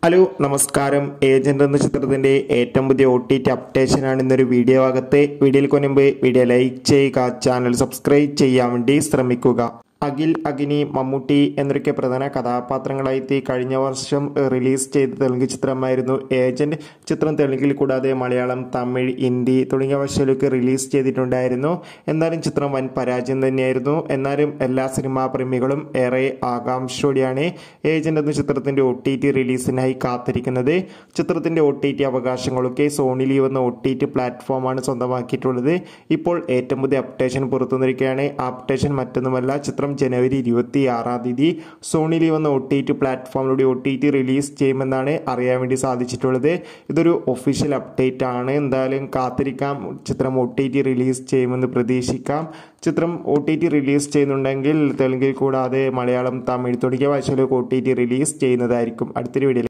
hello നമസ്കാരം agent എന്ന ചിത്രത്തിന്റെ ഏറ്റവും പുതിയ ഒ ടി ടി അപ്ഡേഷനാണ് ഇന്നൊരു വീഡിയോ അകത്തെ വീഡിയോയിൽ കൊനുമ്പ് വീഡിയോ ലൈക്ക് ചെയ്യുക ചാനൽ സബ്സ്ക്രൈബ് ചെയ്യാൻ വേണ്ടി ശ്രമിക്കുക അഖിൽ അഗ്നി മമ്മൂട്ടി എന്നൊക്കെ പ്രധാന കഥാപാത്രങ്ങളായി കഴിഞ്ഞ വർഷം റിലീസ് ചെയ്ത തെലുങ്ക് ചിത്രമായിരുന്നു ഏജന്റ് ചിത്രം തെലുങ്കിൽ കൂടാതെ മലയാളം തമിഴ് ഹിന്ദി തുടങ്ങിയ ഭാഷയിലൊക്കെ റിലീസ് ചെയ്തിട്ടുണ്ടായിരുന്നു എന്നാലും ചിത്രം വൻ പരാജയം തന്നെയായിരുന്നു എന്നാലും എല്ലാ സിനിമാ പ്രേമികളും ഏറെ ആകാംക്ഷയോടെയാണ് ഏജന്റ് എന്ന ചിത്രത്തിന്റെ ഒ ടി ടി റിലീസിനായി കാത്തിരിക്കുന്നത് ചിത്രത്തിന്റെ ഒ ടി ടി അവകാശങ്ങളൊക്കെ സോണി ലീവ് എന്ന ഒ ടി ടി പ്ലാറ്റ്ഫോമാണ് സ്വന്തമാക്കിയിട്ടുള്ളത് ഇപ്പോൾ ഏറ്റവും പുതിയ അപ്ഡേഷൻ പുറത്തുവന്നിരിക്കുകയാണ് ആ അപ്ഡേഷൻ മറ്റൊന്നുമല്ല ചിത്രം ജനുവരി ഇരുപത്തി ആറാം തീയതി സോണി ലീവ് എന്ന ഒ ടി ടി പ്ലാറ്റ്ഫോമിലൂടെ ഒ ടി ടി റിലീസ് ചെയ്യുമെന്നാണ് അറിയാൻ വേണ്ടി സാധിച്ചിട്ടുള്ളത് ഇതൊരു ഒഫീഷ്യൽ അപ്ഡേറ്റ് ആണ് എന്തായാലും കാത്തിരിക്കാം ചിത്രം ഒ ടി ടി റിലീസ് ചെയ്യുമെന്ന് പ്രതീക്ഷിക്കാം ചിത്രം ഒ ടി ടി റിലീസ് ചെയ്യുന്നുണ്ടെങ്കിൽ തെലുങ്കിൽ കൂടാതെ മലയാളം തമിഴ് തുടങ്ങിയ ഭാഷയിലൊക്കെ ഒ ടി ടി റിലീസ് ചെയ്യുന്നതായിരിക്കും അടുത്തൊരു വീഡിയോ